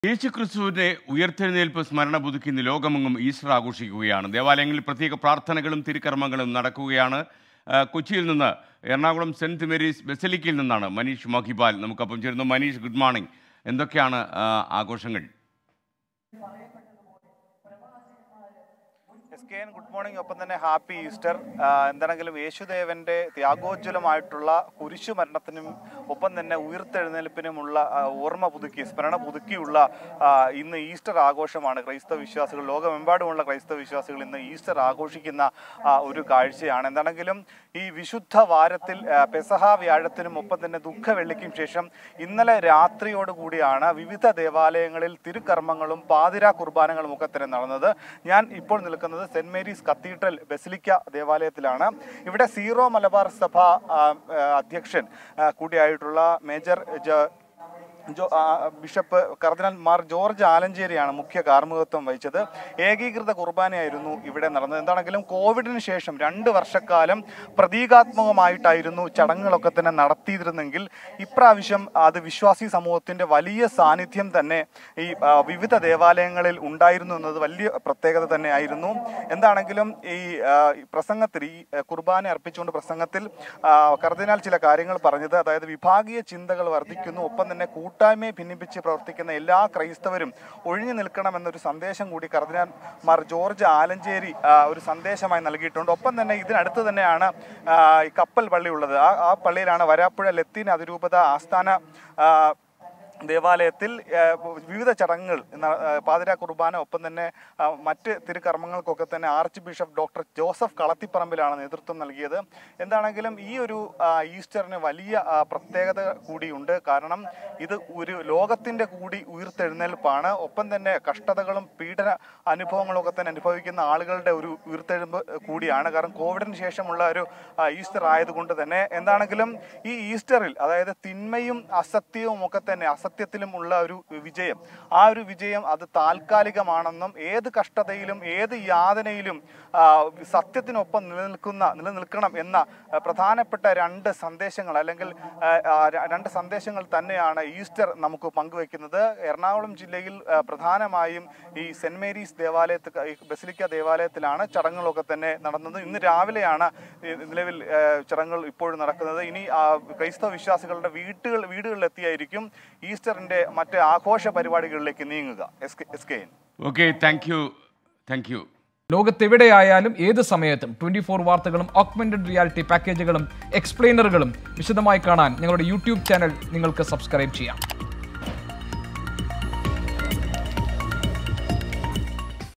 യേശുക്രിസ്തുവിന്റെ ഉയർത്തെഴുന്നേൽപ്പ് സ്മരണ പുതുക്കി ഇന്ന് ലോകമെങ്ങും ഈസ്റ്റർ ആഘോഷിക്കുകയാണ് ദേവാലയങ്ങളിൽ പ്രത്യേക പ്രാർത്ഥനകളും തിരുക്കർമ്മങ്ങളും നടക്കുകയാണ് ആ, കൊച്ചിയിൽ നിന്ന് എറണാകുളം സെന്റ് മേരീസ് ബെസലിക്കയിൽ നിന്നാണ് മനീഷ് മഹിബാൽ നമുക്കൊപ്പം ചേരുന്നു മനീഷ് ഗുഡ് മോർണിംഗ് എന്തൊക്കെയാണ് ആ, ആഘോഷങ്ങൾ S K N good morning ഒപ്പം തന്നെ ഹാപ്പി ഈസ്റ്റർ ആ, എന്താണെങ്കിലും യേശുദേവന്റെ ത്യാഗോജ്വലമായിട്ടുള്ള കുരിശു മരണത്തിനും ഒപ്പം തന്നെ ഉയർത്തെഴുന്നേൽപ്പിനുമുള്ള ആ, ഓർമ്മ പുതുക്കി സ്മരണ പുതുക്കിയുള്ള ആ, ഇന്ന് ഈസ്റ്റർ ആഘോഷമാണ് ക്രൈസ്തവ വിശ്വാസികൾ ലോകമെമ്പാടുമുള്ള ക്രൈസ്തവ വിശ്വാസികൾ ഇന്ന് ഈസ്റ്റർ ആഘോഷിക്കുന്ന ആ, ഒരു കാഴ്ചയാണ് എന്താണെങ്കിലും ഈ വിശുദ്ധ വാരത്തിൽ ആ, പെസഹ വ്യാഴത്തിനും ഒപ്പം തന്നെ ദുഃഖ വെള്ളിക്കും ശേഷം ഇന്നലെ രാത്രിയോടുകൂടിയാണ് വിവിധ ദേവാലയങ്ങളിൽ തിരുക്കർമ്മങ്ങളും പാതിര കുർബാനകളും ഒക്കെ തന്നെ നടന്നത് ഞാൻ ഇപ്പോൾ നിൽക്കുന്നത് സെന്റ് മേരീസ് കത്തീഡ്രൽ ബെസിലിക്ക ദേവാലയത്തിലാണ് ഇവിടെ സീറോ മലബാർ സഭ ആ, ആ, അധ്യക്ഷൻ ആ, കൂടിയായിട്ടുള്ള മേജർ ജ- ജോ ആ, ബിഷപ്പ് കർദിനാൾ മാർ ജോർജ് ആലഞ്ചേരിയാണ് മുഖ്യ കാർമ്മികത്വം വഹിച്ചത് ഏകീകൃത കുർബാനയായിരുന്നു ഇവിടെ നടന്നത് എന്താണെങ്കിലും കോവിഡിന് ശേഷം രണ്ട് വർഷക്കാലം പ്രതീകാത്മകമായിട്ടായിരുന്നു ചടങ്ങുകളൊക്കെ തന്നെ നടത്തിയിരുന്നെങ്കിൽ ഇപ്രാവശ്യം അത് വിശ്വാസി സമൂഹത്തിന്റെ വലിയ സാന്നിധ്യം തന്നെ ഈ ആ, വിവിധ ദേവാലയങ്ങളിൽ ഉണ്ടായിരുന്നു എന്നത് വലിയ പ്രത്യേകത തന്നെയായിരുന്നു എന്താണെങ്കിലും ഈ ആ, ഈ പ്രസംഗത്തിൽ ഈ ആ, കുർബാന അർപ്പിച്ചുകൊണ്ട് പ്രസംഗത്തിൽ ആ, കർദിനാൾ ചില കാര്യങ്ങൾ പറഞ്ഞത് അതായത് വിഭാഗീയ ചിന്തകൾ വർദ്ധിക്കുന്നു ഒപ്പം തന്നെ കൂട്ടായ്മയെ ഭിന്നിപ്പിച്ച് പ്രവർത്തിക്കുന്ന എല്ലാ ക്രൈസ്തവരും ഒഴിഞ്ഞു നിൽക്കണമെന്നൊരു സന്ദേശം കൂടി കർദിനാൾ മാർ ജോർജ് ആലഞ്ചേരി ആ, ഒരു സന്ദേശമായി നൽകിയിട്ടുണ്ട് ഒപ്പം തന്നെ ഇതിനടുത്ത് തന്നെയാണ് ആ, ഈ കപ്പൽ പള്ളി ഉള്ളത് ആ ആ പള്ളിയിലാണ് വരാപ്പുഴ ലത്തീൻ അതിരൂപത ആസ്ഥാന ആ, ദേവാലയത്തിൽ ആ, വിവിധ ചടങ്ങുകൾ ന- ആ, പാതിരാ കുർബാന ഒപ്പം തന്നെ ആ, മറ്റ് തിരുക്കർമ്മങ്ങൾക്കൊക്കെ തന്നെ ആർച്ച് ബിഷപ്പ് ഡോക്ടർ ജോസഫ് കളത്തിപ്പറമ്പിലാണ് നേതൃത്വം നൽകിയത് എന്താണെങ്കിലും ഈ ഒരു ആ, ഈസ്റ്ററിന് വലിയ ആ, പ്രത്യേകത കൂടിയുണ്ട് കാരണം ഇത് ഒരു ലോകത്തിന്റെ കൂടി ഉയർത്തെഴുന്നേൽപ്പാണ് ഒപ്പം തന്നെ കഷ്ടതകളും പീഡന അനുഭവങ്ങളും ഒക്കെ തന്നെ അനുഭവിക്കുന്ന ആളുകളുടെ ഒരു ഉയർത്തെഴുമ്പ് കൂടിയാണ് കാരണം കോവിഡിന് ശേഷമുള്ള ഒരു ആ, ഈസ്റ്റർ ആയതുകൊണ്ട് തന്നെ എന്താണെങ്കിലും ഈ ഈസ്റ്ററിൽ അതായത് തിന്മയും അസത്യവും ഒക്കെ തന്നെ അസത്യത്തിലും ഉള്ള ഒരു വിജയം ആ ഒരു വിജയം അത് താൽക്കാലികമാണെന്നും ഏത് കഷ്ടതയിലും ഏത് യാതനയിലും ആ, സത്യത്തിനൊപ്പം നിലനിൽക്കുന്ന നിലനിൽക്കണം എന്ന ആ, പ്രധാനപ്പെട്ട രണ്ട് സന്ദേശങ്ങൾ അല്ലെങ്കിൽ ആ, ആ, ര- രണ്ട് സന്ദേശങ്ങൾ തന്നെയാണ് ഈസ്റ്റർ നമുക്ക് പങ്കുവെക്കുന്നത് എറണാകുളം ജില്ലയിൽ ആ, പ്രധാനമായും ഈ സെന്റ് മേരീസ് ദേവാലയത്തിൽ ഈ ബസിലിക്ക ദേവാലയത്തിലാണ് ചടങ്ങുകളൊക്കെ തന്നെ നടന്നത് ഇന്ന് രാവിലെയാണ് ഈ നിലവിൽ ആ, ചടങ്ങുകൾ ഇപ്പോഴും നടക്കുന്നത് ഇനി ആ, ക്രൈസ്തവ വിശ്വാസികളുടെ വീട്ടുകൾ വീടുകളിലെത്തിയായിരിക്കും ഈസ്റ്ററിന്റെ മറ്റ് ആഘോഷ പരിപാടികളിലേക്ക് നീങ്ങുക S K S K N okay thank you thank you ലോകത്തെവിടെയായാലും ഏത് സമയത്തും ട്വന്റി ഫോർ വാർത്തകളും ഓഗ്മെന്റഡ് റിയാലിറ്റി പാക്കേജുകളും എക്സ്പ്ലെയിനറുകളും വിശദമായി കാണാൻ ഞങ്ങളുടെ യൂട്യൂബ് ചാനൽ നിങ്ങൾക്ക് സബ്സ്ക്രൈബ് ചെയ്യാം